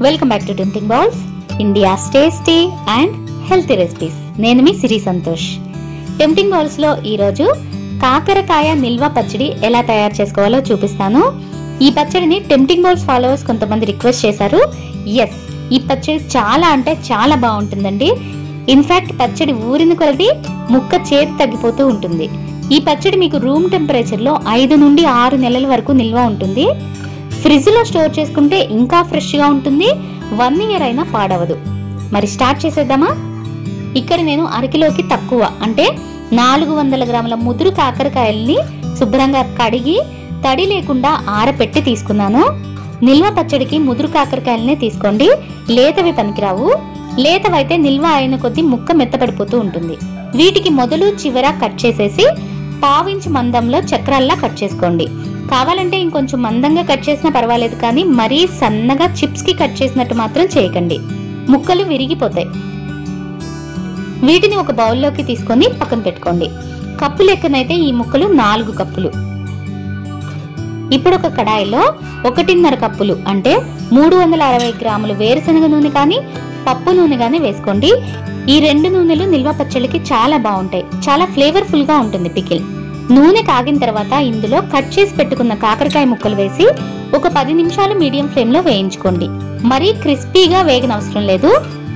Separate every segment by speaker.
Speaker 1: welcome back to tempting bowls India's tasty and healthy recipes నేను మీ Siri Santosh tempting bowls లో ఈరోజు కాకరకాయ నిల్వ పచ్చడి ఎలా తయారు చేసుకోవాలో చూపిస్తాను ఈ పచ్చడిని టెంప్టింగ్ బౌల్స్ ఫాలోవర్స్ కొంతమంది రిక్వెస్ట్ చేశారు ఎస్ ఈ పచ్చడి చాలా అంటే చాలా బాగుంటుందండి ఇన్ఫాక్ట్ పచ్చడి ఊరిన కొలది ముక్క చేతి తగ్గిపోతూ ఉంటుంది ఈ పచ్చడి మీకు రూమ్ టెంపరేచర్ లో ఐదు నుండి ఆరు నెలల వరకు నిల్వ ఉంటుంది ఫ్రిడ్జ్ లో స్టోర్ చేసుకుంటే ఇంకా ఫ్రెష్ గా ఉంటుంది వన్ ఇయర్ అయినా పాడవదు మరి స్టార్ట్ చేసేద్దామా ఇక్కడ నేను అరకిలోకి తక్కువ అంటే నాలుగు వందల గ్రాముల ముదురు కాకరకాయల్ని శుభ్రంగా కడిగి తడి లేకుండా ఆరపెట్టి తీసుకున్నాను నిల్వ పచ్చడికి ముదురు కాకరకాయలనే తీసుకోండి లేతవి పనికిరావు లేతవైతే నిల్వ అయిన కొద్దీ ముక్క మెత్తపడిపోతూ ఉంటుంది వీటికి మొదలు చివర కట్ చేసేసి పావించి మందంలో చక్రాల్లా కట్ చేసుకోండి కావాలంటే ఇంకొంచెం మందంగా కట్ చేసినా పర్వాలేదు కానీ మరీ సన్నగా చిప్స్ కి కట్ చేసినట్టు మాత్రం చేయకండి ముక్కలు విరిగిపోతాయి వీటిని ఒక బౌల్లోకి తీసుకొని పక్కన పెట్టుకోండి కప్పు లెక్కనైతే ఈ ముక్కలు నాలుగు కప్పులు ఇప్పుడు ఒక కడాయిలో ఒకటిన్నర కప్పులు అంటే మూడు వందల అరవై గ్రాములు వేరుశనగ నూనె కానీ పప్పు నూనె కానీ వేసుకోండి ఈ రెండు నూనెలు నిల్వ పచ్చళ్ళకి చాలా బాగుంటాయి చాలా ఫ్లేవర్ఫుల్ గా ఉంటుంది పికిల్ నూనె కాగిన తర్వాత ఇందులో కట్ చేసి పెట్టుకున్న కాకరకాయ ముక్కలు వేసి ఒక పది నిమిషాలు మీడియం ఫ్లేమ్ లో వేయించుకోండి మరీ క్రిస్పీగా వేగనవసరం లేదు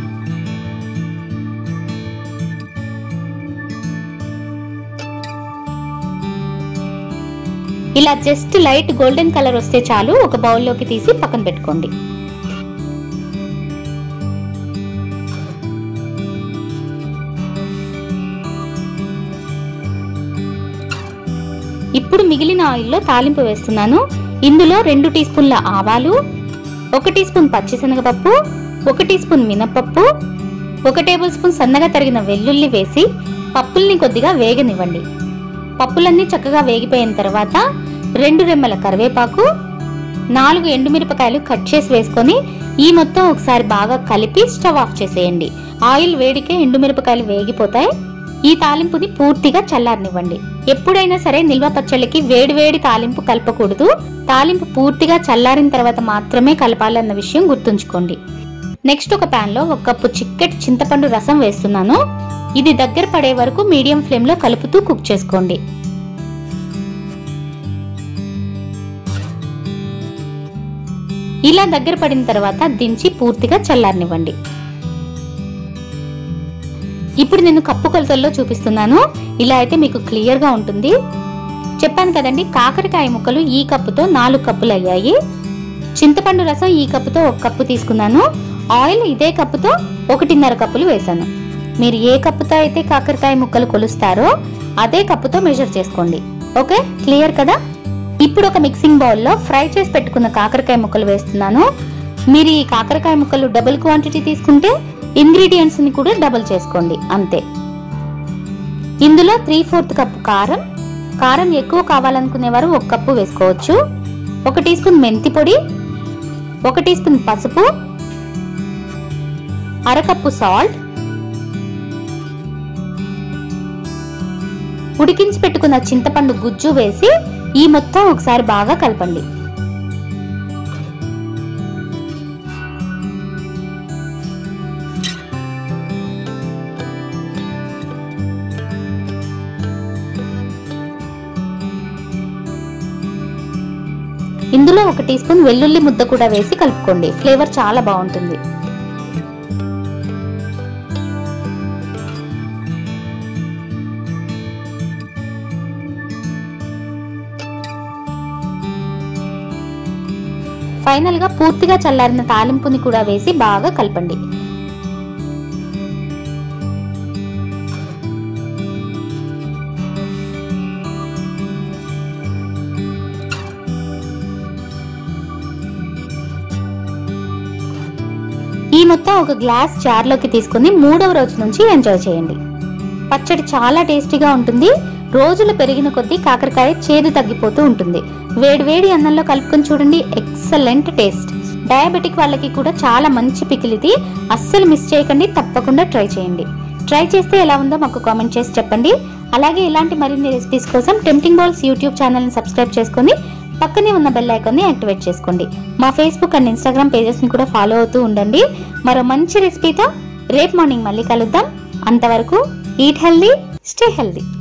Speaker 1: ఇలా జస్ట్ లైట్ గోల్డెన్ కలర్ వస్తే చాలు ఒక బౌల్లోకి తీసి పక్కన పెట్టుకోండి ఇప్పుడు మిగిలిన ఆయిల్లో తాలింపు వేస్తున్నాను ఇందులో రెండు టీ స్పూన్ల ఆవాలు ఒక టీ స్పూన్ పచ్చిశనగపప్పు ఒక టీ స్పూన్ మినపప్పు ఒక టేబుల్ స్పూన్ సన్నగా తరిగిన వెల్లుల్లి వేసి పప్పుల్ని కొద్దిగా వేగనివ్వండి పప్పులన్నీ చక్కగా వేగిపోయిన తర్వాత రెండు రెమ్మల కరివేపాకు నాలుగు ఎండుమిరపకాయలు కట్ చేసి వేసుకొని ఈ మొత్తం ఒకసారి బాగా కలిపి స్టవ్ ఆఫ్ చేసేయండి ఆయిల్ వేడికే ఎండుమిరపకాయలు వేగిపోతాయి ఈ తాలింపుని పూర్తిగా చల్లారనివ్వండి ఎప్పుడైనా సరే నిల్వ పచ్చళ్ళకి వేడి వేడి తాలింపు కలపకూడదు తాలింపు పూర్తిగా చల్లారిన తర్వాత మాత్రమే కలపాలన్న విషయం గుర్తుంచుకోండి నెక్స్ట్ ఒక పాన్ లో ఒక కప్పు చిక్కటి చింతపండు రసం వేస్తున్నాను ఇది దగ్గర పడే వరకు మీడియం ఫ్లేమ్ లో కలుపుతూ కుక్ చేసుకోండి ఇలా దగ్గర పడిన తర్వాత దించి పూర్తిగా చల్లారనివ్వండి ఇప్పుడు నేను కప్పు కొలతల్లో చూపిస్తున్నాను ఇలా అయితే మీకు క్లియర్ గా ఉంటుంది చెప్పాను కదండి కాకరకాయ ముక్కలు ఈ కప్పుతో నాలుగు కప్పులు అయ్యాయి చింతపండు రసం ఈ కప్పుతో ఒక కప్పు తీసుకున్నాను ఆయిల్ ఇదే కప్పుతో ఒకటిన్నర కప్పులు వేశాను మీరు ఏ కప్పుతో అయితే కాకరకాయ ముక్కలు కొలుస్తారో అదే కప్పుతో మెజర్ చేసుకోండి ఓకే క్లియర్ కదా ఇప్పుడు ఒక మిక్సింగ్ బౌల్లో ఫ్రై చేసి పెట్టుకున్న కాకరకాయ ముక్కలు వేస్తున్నాను మీరు ఈ కాకరకాయ ముక్కలు డబుల్ క్వాంటిటీ తీసుకుంటే ఇంగ్రీడియంట్స్ ని కూడా డబుల్ చేసుకోండి అంతే ఇందులో త్రీ ఫోర్త్ కప్పు కారం కారం ఎక్కువ కావాలనుకునేవారు ఒక కప్పు వేసుకోవచ్చు ఒక టీ స్పూన్ మెంతి పొడి ఒక టీ స్పూన్ పసుపు అరకప్పు సాల్ట్ ఉడికించి పెట్టుకున్న చింతపండు గుజ్జు వేసి ఈ మొత్తం ఒకసారి బాగా కలపండి ఇందులో ఒక టీ స్పూన్ వెల్లుల్లి ముద్ద కూడా వేసి కలుపుకోండి ఫ్లేవర్ చాలా బాగుంటుంది ఫైనల్ గా పూర్తిగా చల్లారిన తాలింపుని కూడా వేసి బాగా కలపండి ఈ మొత్తం ఒక గ్లాస్ జార్లోకి తీసుకుని మూడవ రోజు నుంచి ఎంజాయ్ చేయండి పచ్చడి చాలా టేస్టీగా ఉంటుంది రోజులు పెరిగిన కొద్దీ కాకరకాయ చేదు తగ్గిపోతూ ఉంటుంది వేడి వేడి అన్నంలో కలుపుకొని చూడండి ఎక్సలెంట్ టేస్ట్ డయాబెటిక్ వాళ్ళకి కూడా చాలా మంచి పికిల్ ఇది అస్సలు మిస్ చేయకండి తప్పకుండా ట్రై చేయండి ట్రై చేస్తే ఎలా ఉందో మాకు కామెంట్ చేసి చెప్పండి అలాగే ఇలాంటి మరిన్ని రెసిపీస్ కోసం టెంప్టింగ్ బాల్స్ యూట్యూబ్ ఛానల్ని సబ్స్క్రైబ్ చేసుకొని పక్కనే ఉన్న బెల్ ఐకాన్ని యాక్టివేట్ చేసుకోండి మా ఫేస్బుక్ అండ్ ఇన్స్టాగ్రామ్ పేజెస్ని కూడా ఫాలో అవుతూ ఉండండి మరో మంచి రెసిపీతో రేపు మార్నింగ్ మళ్ళీ కలుద్దాం అంతవరకు ఈట్ హెల్దీ స్టే హెల్దీ